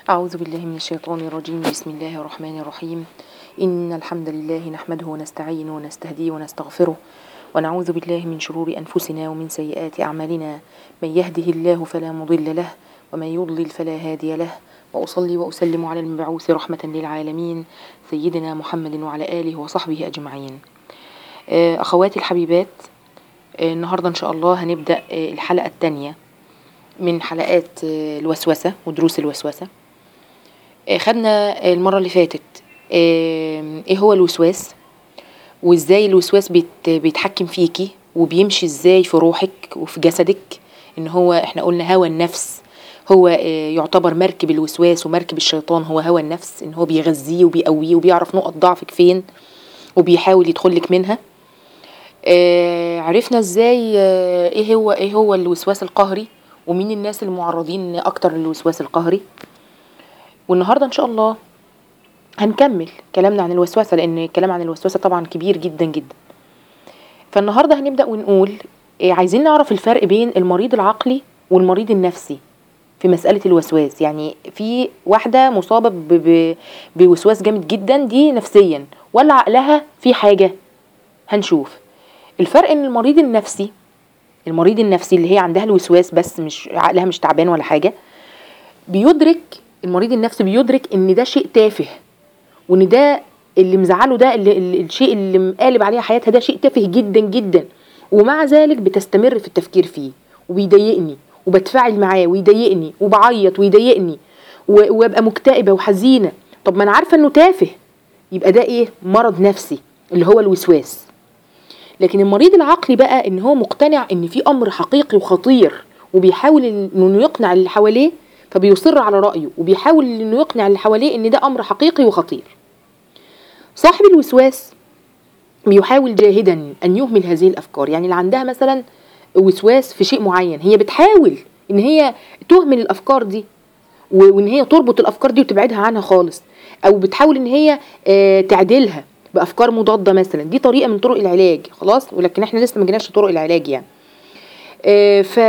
أعوذ بالله من الشيطان الرجيم بسم الله الرحمن الرحيم إن الحمد لله نحمده ونستعينه ونستهديه ونستغفره ونعوذ بالله من شرور أنفسنا ومن سيئات أعمالنا من يهده الله فلا مضل له ومن يضلل فلا هادي له وأصلي وأسلم على المبعوث رحمة للعالمين سيدنا محمد وعلى آله وصحبه أجمعين آه، أخواتي الحبيبات آه، النهاردة إن شاء الله هنبدأ آه، الحلقة الثانية من حلقات آه، الوسوسة ودروس الوسوسة آه، خدنا المرة اللي فاتت آه، ايه هو الوسواس وازاي الوسواس بيت بيتحكم فيكي وبيمشي ازاي في روحك وفي جسدك ان هو احنا قلنا هوى النفس هو آه، يعتبر مركب الوسواس ومركب الشيطان هو هوى النفس ان هو بيغذيه وبيقويه وبيعرف نقط ضعفك فين وبيحاول يدخلك منها آه، عرفنا ازاي آه، ايه هو ايه هو الوسواس القهري ومين الناس المعرضين اكتر للوسواس القهري والنهارده ان شاء الله هنكمل كلامنا عن الوسوسه لان الكلام عن الوسوسه طبعا كبير جدا جدا فالنهارده هنبدا ونقول إيه عايزين نعرف الفرق بين المريض العقلي والمريض النفسي في مسألة الوسواس يعني في واحدة مصابة ب- ب- بوسواس جامد جدا دي نفسيا ولا عقلها في حاجة هنشوف الفرق ان المريض النفسي المريض النفسي اللي هي عندها الوسواس بس مش عقلها مش تعبان ولا حاجة بيدرك المريض النفسي بيدرك ان ده شيء تافه وان ده اللي مزعله ده اللي اللي الشيء اللي مقالب عليها حياتها ده شيء تافه جدا جدا ومع ذلك بتستمر في التفكير فيه وبيضايقني وبتفاعل معاه ويضايقني وبعيط ويضايقني و- وابقى مكتئبه وحزينه طب ما انا عارفه انه تافه يبقى ده ايه مرض نفسي اللي هو الوسواس لكن المريض العقلي بقى ان هو مقتنع ان في امر حقيقي وخطير وبيحاول انه يقنع اللي حواليه فبيصر على رايه وبيحاول انه يقنع اللي حواليه ان ده امر حقيقي وخطير صاحب الوسواس بيحاول جاهدا ان يهمل هذه الافكار يعني اللي عندها مثلا وسواس في شيء معين هي بتحاول ان هي تهمل الافكار دي و- وان هي تربط الافكار دي وتبعدها عنها خالص او بتحاول ان هي آه، تعدلها بافكار مضاده مثلا دي طريقه من طرق العلاج خلاص ولكن احنا لسه ما جيناش لطرق العلاج يعني آه، ف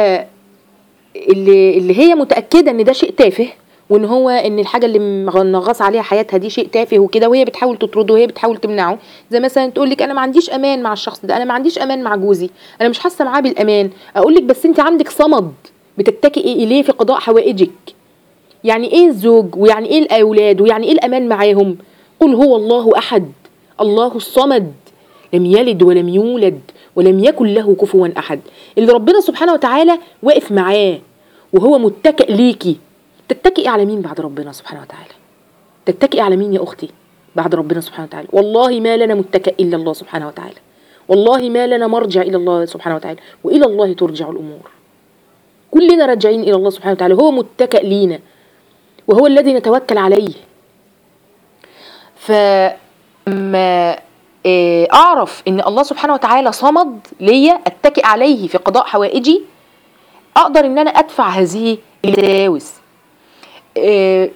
اللي اللي هي متاكده ان ده شيء تافه وان هو ان الحاجه اللي منغص عليها حياتها دي شيء تافه وكده وهي بتحاول تطرده وهي بتحاول تمنعه زي مثلا تقول لك انا ما عنديش امان مع الشخص ده انا ما عنديش امان مع جوزي انا مش حاسه معاه بالامان اقول لك بس انت عندك صمد بتتكئي اليه في قضاء حوائجك يعني ايه الزوج ويعني ايه الاولاد ويعني ايه الامان معاهم قل هو الله احد الله الصمد لم يلد ولم يولد ولم يكن له كفوا احد اللي ربنا سبحانه وتعالى واقف معاه وهو متكئ ليكي تتكئي على مين بعد ربنا سبحانه وتعالى تتكئي على مين يا اختي بعد ربنا سبحانه وتعالى والله ما لنا متكئ الا الله سبحانه وتعالى والله ما لنا مرجع الى الله سبحانه وتعالى والى الله ترجع الامور كلنا راجعين الى الله سبحانه وتعالى هو متكئ لينا وهو الذي نتوكل عليه فما آه، اعرف ان الله سبحانه وتعالى صمد ليا اتكئ عليه في قضاء حوائجي اقدر ان انا ادفع هذه الوساوس آه،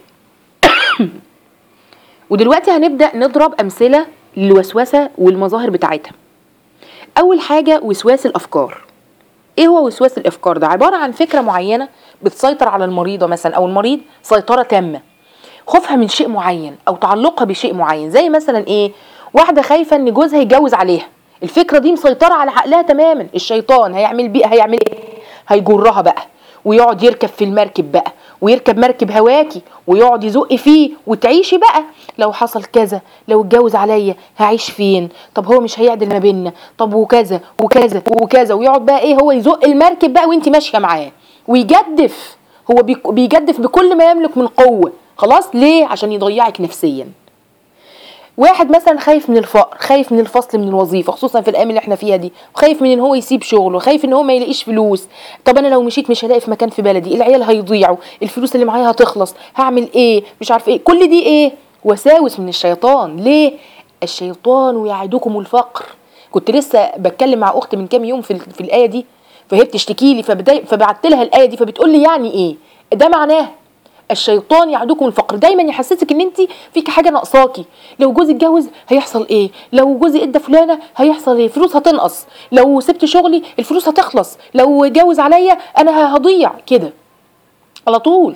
ودلوقتي هنبدا نضرب امثله للوسوسه والمظاهر بتاعتها اول حاجه وسواس الافكار ايه هو وسواس الافكار ده عباره عن فكره معينه بتسيطر على المريضه مثلا او المريض سيطره تامه خوفها من شيء معين او تعلقها بشيء معين زي مثلا ايه واحده خايفه ان جوزها يتجوز عليها الفكره دي مسيطره على عقلها تماما الشيطان هيعمل بيها هيعمل ايه هيجرها بقى ويقعد يركب في المركب بقى ويركب مركب هواكي ويقعد يزق فيه وتعيشي بقى لو حصل كذا لو اتجوز عليا هعيش فين طب هو مش هيعدل ما بيننا طب وكذا وكذا وكذا ويقعد بقى ايه هو يزق المركب بقى وانت ماشيه معاه ويجدف هو بيك- بيجدف بكل ما يملك من قوه خلاص ليه عشان يضيعك نفسيا واحد مثلا خايف من الفقر خايف من الفصل من الوظيفه خصوصا في الايام اللي احنا فيها دي خايف من ان هو يسيب شغله خايف ان هو ما يلاقيش فلوس طب انا لو مشيت مش هلاقي في مكان في بلدي العيال هيضيعوا الفلوس اللي معايا هتخلص هعمل ايه مش عارف ايه كل دي ايه وساوس من الشيطان ليه الشيطان يعدكم الفقر كنت لسه بتكلم مع اختي من كام يوم في, ال- في الايه دي فهي بتشتكي لي فبدأ فبعت لها الايه دي فبتقول لي يعني ايه ده معناه الشيطان يعدكم الفقر دايما يحسسك ان انت فيك حاجه ناقصاكي لو جوزي اتجوز هيحصل ايه لو جوزي ادى فلانه هيحصل ايه فلوس هتنقص لو سبت شغلي الفلوس هتخلص لو اتجوز عليا انا هضيع كده على طول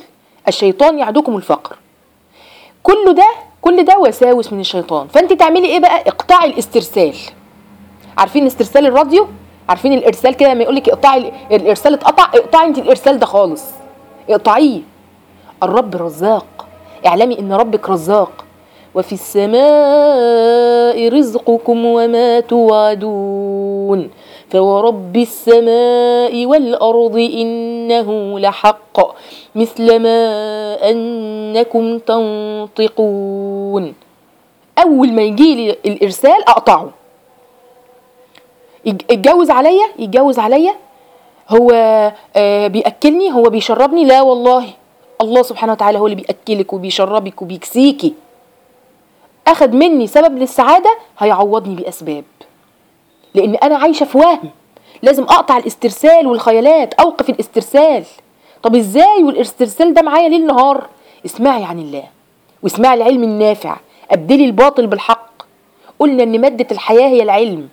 الشيطان يعدكم الفقر كل ده كل ده وساوس من الشيطان فانت تعملي ايه بقى اقطعي الاسترسال عارفين استرسال الراديو عارفين الارسال كده لما يقول لك اقطعي ال- الارسال اتقطع اقطعي انت الارسال ده خالص اقطعيه الرب رزاق اعلمي ان ربك رزاق وفي السماء رزقكم وما توعدون فورب السماء والأرض إنه لحق مثل ما أنكم تنطقون أول ما يجي لي الإرسال أقطعه يج- يتجوز عليا يتجوز عليا هو آه، بيأكلني هو بيشربني لا والله الله سبحانه وتعالى هو اللي بيأكلك وبيشربك وبيكسيكي أخد مني سبب للسعادة هيعوضني بأسباب لأن أنا عايشة في وهم لازم أقطع الاسترسال والخيالات أوقف الاسترسال طب إزاي والاسترسال ده معايا ليل نهار اسمعي عن الله واسمعي العلم النافع أبدلي الباطل بالحق قلنا إن مادة الحياة هي العلم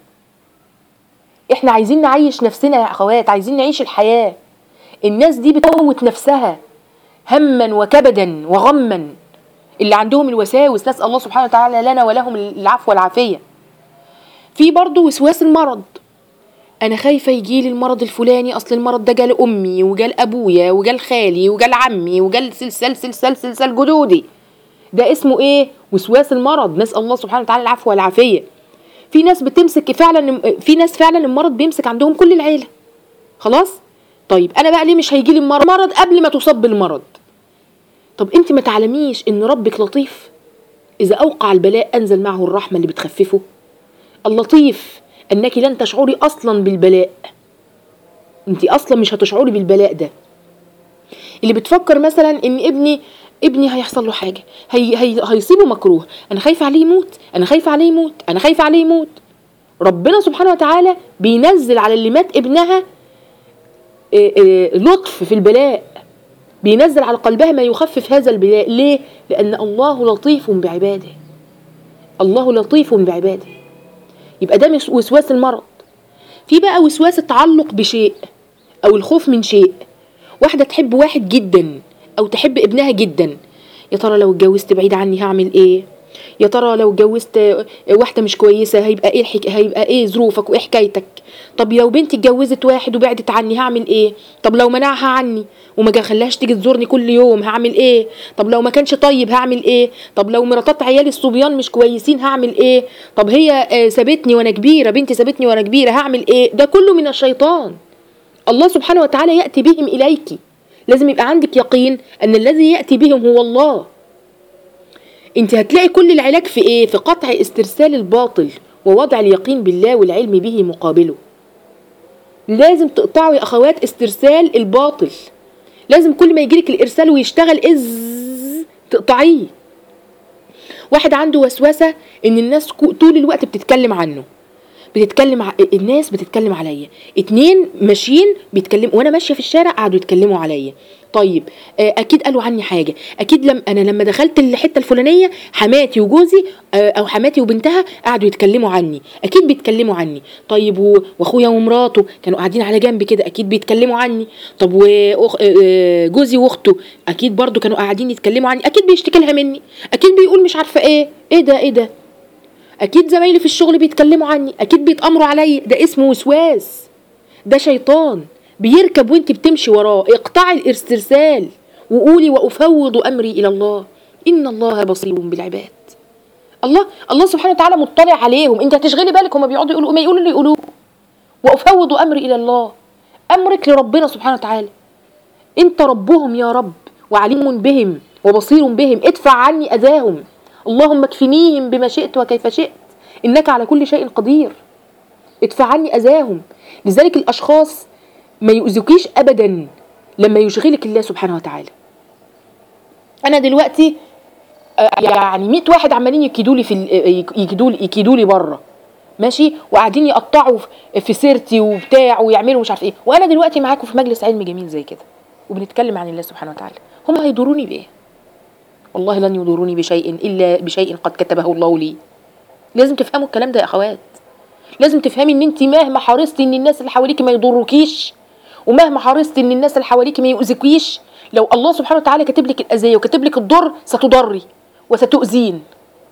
احنا عايزين نعيش نفسنا يا اخوات عايزين نعيش الحياة الناس دي بتموت نفسها هما وكبدا وغما اللي عندهم الوساوس نسأل الله سبحانه وتعالى لنا ولهم العفو والعافية في برضو وسواس المرض انا خايفه يجيلي المرض الفلاني اصل المرض ده جال امي وجال ابويا وجال خالي وجال عمي وجال سلسال سلسال سلسال جدودي ده اسمه ايه وسواس المرض نسال الله سبحانه وتعالى العفو والعافيه في ناس بتمسك فعلا في ناس فعلا المرض بيمسك عندهم كل العيله خلاص طيب انا بقى ليه مش هيجيلي المرض مرض قبل ما تصاب بالمرض طب انت ما تعلميش ان ربك لطيف اذا اوقع البلاء انزل معه الرحمه اللي بتخففه اللطيف انك لن تشعري اصلا بالبلاء انت اصلا مش هتشعري بالبلاء ده اللي بتفكر مثلا ان ابني ابني هيحصل له حاجه هي هي هيصيبه مكروه انا خايفه عليه يموت انا خايفه عليه يموت انا خايفه عليه يموت ربنا سبحانه وتعالى بينزل على اللي مات ابنها آه، آه، لطف في البلاء بينزل على قلبها ما يخفف هذا البلاء ليه لان الله لطيف بعباده الله لطيف بعباده يبقى ده مش وسواس المرض في بقى وسواس التعلق بشيء او الخوف من شيء واحده تحب واحد جدا او تحب ابنها جدا يا ترى لو اتجوزت بعيد عني هعمل ايه يا ترى لو اتجوزت واحده مش كويسه هيبقى ايه الحك... هيبقى ايه ظروفك وايه حكايتك طب لو بنتي اتجوزت واحد وبعدت عني هعمل ايه طب لو منعها عني وما جا- خلاهاش تيجي تزورني كل يوم هعمل ايه طب لو ما كانش طيب هعمل ايه طب لو مراتات عيالي الصبيان مش كويسين هعمل ايه طب هي آه، سابتني وانا كبيره بنتي سابتني وانا كبيره هعمل ايه ده كله من الشيطان الله سبحانه وتعالى ياتي بهم اليك لازم يبقى عندك يقين ان الذي ياتي بهم هو الله انت هتلاقي كل العلاج في ايه في قطع استرسال الباطل ووضع اليقين بالله والعلم به مقابله لازم تقطعوا يا اخوات استرسال الباطل لازم كل ما يجيلك الارسال ويشتغل از تقطعيه واحد عنده وسوسه ان الناس كو- طول الوقت بتتكلم عنه بتتكلم ع... الناس بتتكلم عليا اتنين ماشيين بيتكلموا وانا ماشيه في الشارع قعدوا يتكلموا عليا طيب آه، اكيد قالوا عني حاجه اكيد لم انا لما دخلت الحته الفلانيه حماتي وجوزي آه، او حماتي وبنتها قعدوا يتكلموا عني اكيد بيتكلموا عني طيب و- واخويا ومراته كانوا قاعدين على جنب كده اكيد بيتكلموا عني طب وجوزي واخته اكيد برضو كانوا قاعدين يتكلموا عني اكيد بيشتكي لها مني اكيد بيقول مش عارفه ايه ايه ده ايه ده اكيد زمايلي في الشغل بيتكلموا عني اكيد بيتامروا عليا ده اسمه وسواس ده شيطان بيركب وانت بتمشي وراه اقطعي الاسترسال وقولي وافوض امري الى الله ان الله بصير بالعباد الله الله سبحانه وتعالى مطلع عليهم انت هتشغلي بالك هما بيقعدوا يقولوا ما يقولوا اللي يقولوه وافوض امري الى الله امرك لربنا سبحانه وتعالى انت ربهم يا رب وعليم بهم وبصير بهم ادفع عني اذاهم اللهم اكفنيهم بما شئت وكيف شئت انك على كل شيء قدير ادفع عني اذاهم لذلك الاشخاص ما يؤذكيش ابدا لما يشغلك الله سبحانه وتعالى انا دلوقتي آه، يعني 100 واحد عمالين يكيدوا لي في يكيدوا لي يكيدوا لي بره ماشي وقاعدين يقطعوا في- في سيرتي وبتاع ويعملوا مش عارف ايه وانا دلوقتي معاكم في مجلس علم جميل زي كده وبنتكلم عن الله سبحانه وتعالى هم هيضروني بايه والله لن يضروني بشيء الا بشيء قد كتبه الله لي لازم تفهموا الكلام ده يا اخوات لازم تفهمي ان انت مهما حرصتي ان الناس اللي حواليك ما يضروكيش ومهما حرصتي ان الناس اللي حواليك ما يؤذكيش لو الله سبحانه وتعالى كاتب لك الاذيه وكاتب لك الضر ستضري وستؤذين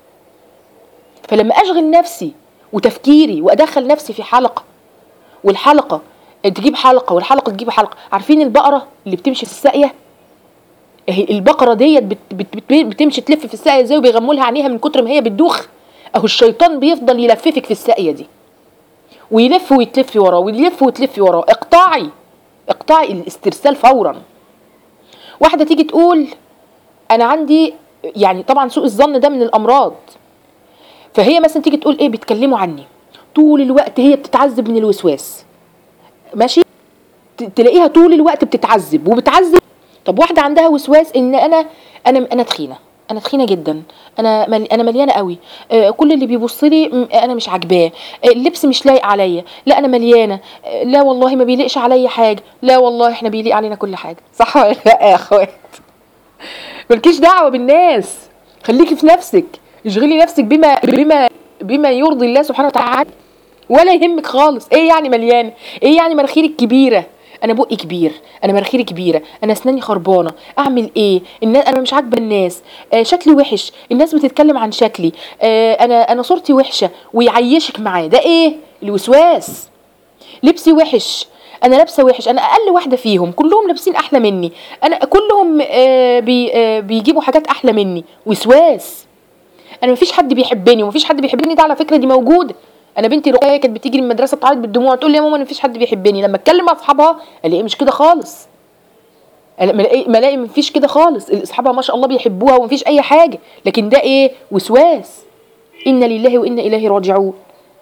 فلما اشغل نفسي وتفكيري وادخل نفسي في حلقه والحلقه تجيب حلقه والحلقه تجيب حلقه عارفين البقره اللي بتمشي في الساقيه اهي البقره ديت بت بت بت بتمشي تلف في الساقيه ازاي وبيغموا لها عينيها من كتر ما هي بتدوخ اهو الشيطان بيفضل يلففك في الساقيه دي ويلف ويتلفي وراه ويلف وتلفي وراه اقطعي اقطعي الاسترسال فورا واحده تيجي تقول انا عندي يعني طبعا سوء الظن ده من الامراض فهي مثلا تيجي تقول ايه بيتكلموا عني طول الوقت هي بتتعذب من الوسواس ماشي ت- تلاقيها طول الوقت بتتعذب وبتعذب طب واحده عندها وسواس ان انا انا انا تخينه انا تخينه جدا انا مل... انا مليانه قوي آه كل اللي بيبص لي م- انا مش عاجباه آه اللبس مش لايق عليا لا انا مليانه آه لا والله ما بيليقش عليا حاجه لا والله احنا بيليق علينا كل حاجه صح ولا لا يا اخوات مالكيش دعوه بالناس خليكي في نفسك اشغلي نفسك بما بما بما يرضي الله سبحانه وتعالى ولا يهمك خالص ايه يعني مليانه ايه يعني مناخيرك كبيره انا بقي كبير انا مناخيري كبيره انا اسناني خربانه اعمل ايه الناس انا مش عاجبه الناس آه شكلي وحش الناس بتتكلم عن شكلي آه انا انا صورتي وحشه ويعيشك معاه ده ايه الوسواس لبسي وحش انا لابسه وحش انا اقل واحده فيهم كلهم لابسين احلى مني انا كلهم آه بي آه بيجيبوا حاجات احلى مني وسواس انا مفيش حد بيحبني ومفيش حد بيحبني ده على فكره دي موجوده انا بنتي رقيه كانت بتيجي من المدرسه بتعيط بالدموع تقول لي يا ماما أنا مفيش حد بيحبني لما اتكلم مع اصحابها الاقي مش كده خالص أنا ملاقي ملاقي مفيش كده خالص اصحابها ما شاء الله بيحبوها ومفيش اي حاجه لكن ده ايه وسواس انا لله وانا اليه راجعون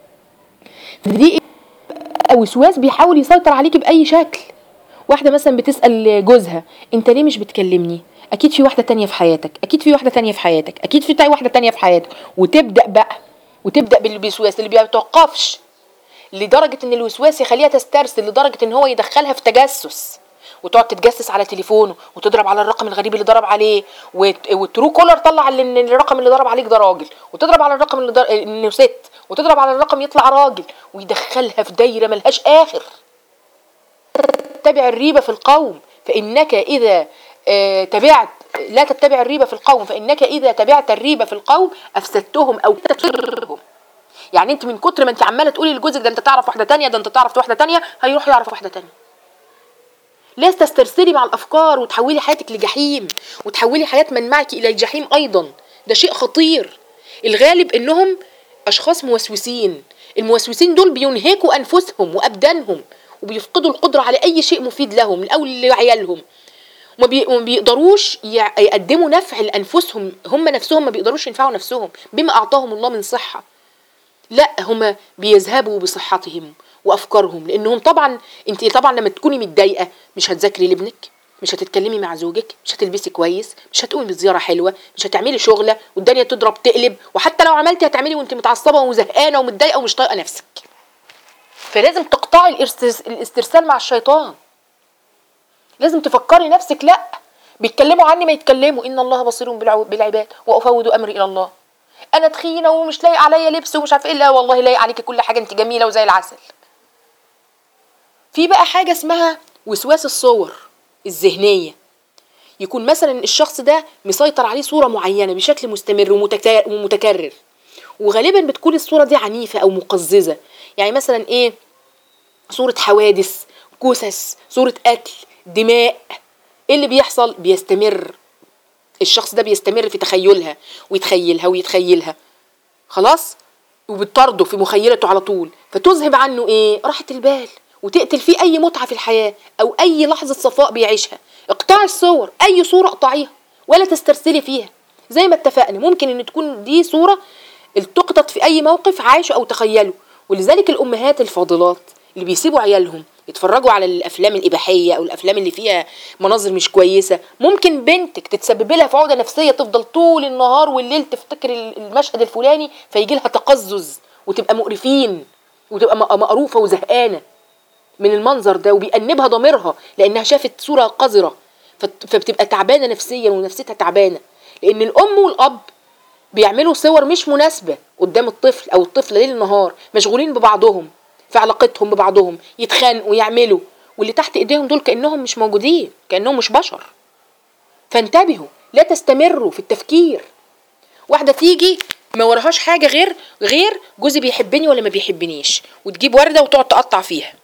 دي إيه؟ وسواس بيحاول يسيطر عليكي باي شكل واحده مثلا بتسال جوزها انت ليه مش بتكلمني اكيد في واحده تانية في حياتك اكيد في واحده تانية في حياتك اكيد في تا- واحده تانية في حياتك وتبدا بقى وتبدا بالوسواس اللي بيتوقفش لدرجه ان الوسواس يخليها تسترسل لدرجه ان هو يدخلها في تجسس وتقعد تتجسس على تليفونه وتضرب على الرقم الغريب اللي ضرب عليه وت- والترو كولر طلع ان الرقم اللي ضرب عليك ده راجل وتضرب على الرقم اللي ضرب انه ست وتضرب على الرقم يطلع راجل ويدخلها في دايره ملهاش اخر تتبع الريبة في القوم فإنك إذا آه، تبعت لا تتبع الريبة في القوم فإنك إذا تبعت الريبة في القوم أفسدتهم أو تضرهم يعني انت من كتر ما انت عماله تقولي لجوزك ده انت تعرف واحده تانية ده انت تعرف واحده تانية هيروح يعرف واحده تانية لا تسترسلي مع الافكار وتحولي حياتك لجحيم وتحولي حياه من معك الى الجحيم ايضا ده شيء خطير الغالب انهم اشخاص موسوسين الموسوسين دول بينهكوا انفسهم وابدانهم وبيفقدوا القدره على اي شيء مفيد لهم او لعيالهم وما بي- وما بيقدروش يع- يقدموا نفع لانفسهم هم نفسهم ما بيقدروش ينفعوا نفسهم بما اعطاهم الله من صحه لا هما بيذهبوا بصحتهم وافكارهم لانهم طبعا انت طبعا لما تكوني متضايقه مش هتذاكري لابنك مش هتتكلمي مع زوجك مش هتلبسي كويس مش هتقومي بزياره حلوه مش هتعملي شغله والدنيا تضرب تقلب وحتى لو عملتي هتعملي وانت متعصبه وزهقانه ومتضايقه ومش طايقه نفسك فلازم تقطعي الارتس- الاسترسال مع الشيطان لازم تفكري نفسك لا بيتكلموا عني ما يتكلموا ان الله بصير بالعو- بالعباد وافوض امري الى الله انا تخينه ومش لايق عليا لبس ومش عارف ايه لا والله لايق عليكي كل حاجه انت جميله وزي العسل في بقى حاجه اسمها وسواس الصور الذهنيه يكون مثلا الشخص ده مسيطر عليه صوره معينه بشكل مستمر ومتكا- ومتكرر وغالبا بتكون الصوره دي عنيفه او مقززه يعني مثلا ايه صورة حوادث جثث صورة قتل دماء ايه اللي بيحصل بيستمر الشخص ده بيستمر في تخيلها ويتخيلها ويتخيلها خلاص وبتطرده في مخيلته على طول فتذهب عنه ايه راحة البال وتقتل فيه اي متعة في الحياة او اي لحظة صفاء بيعيشها اقطعي الصور اي صورة اقطعيها ولا تسترسلي فيها زي ما اتفقنا ممكن ان تكون دي صورة التقطت في اي موقف عاشوا او تخيلوا ولذلك الامهات الفاضلات اللي بيسيبوا عيالهم يتفرجوا على الافلام الاباحيه او الافلام اللي فيها مناظر مش كويسه ممكن بنتك تتسبب لها في عقده نفسيه تفضل طول النهار والليل تفتكر المشهد الفلاني فيجي لها تقزز وتبقى مقرفين وتبقى م- مقروفه وزهقانه من المنظر ده وبيأنبها ضميرها لانها شافت صوره قذره فت- فبتبقى تعبانه نفسيا ونفسيتها تعبانه لان الام والاب بيعملوا صور مش مناسبة قدام الطفل أو الطفلة ليل نهار مشغولين ببعضهم في علاقتهم ببعضهم يتخانقوا يعملوا واللي تحت ايديهم دول كأنهم مش موجودين كأنهم مش بشر فانتبهوا لا تستمروا في التفكير واحده تيجي ما وراهاش حاجه غير غير جوزي بيحبني ولا ما بيحبنيش وتجيب ورده وتقعد تقطع فيها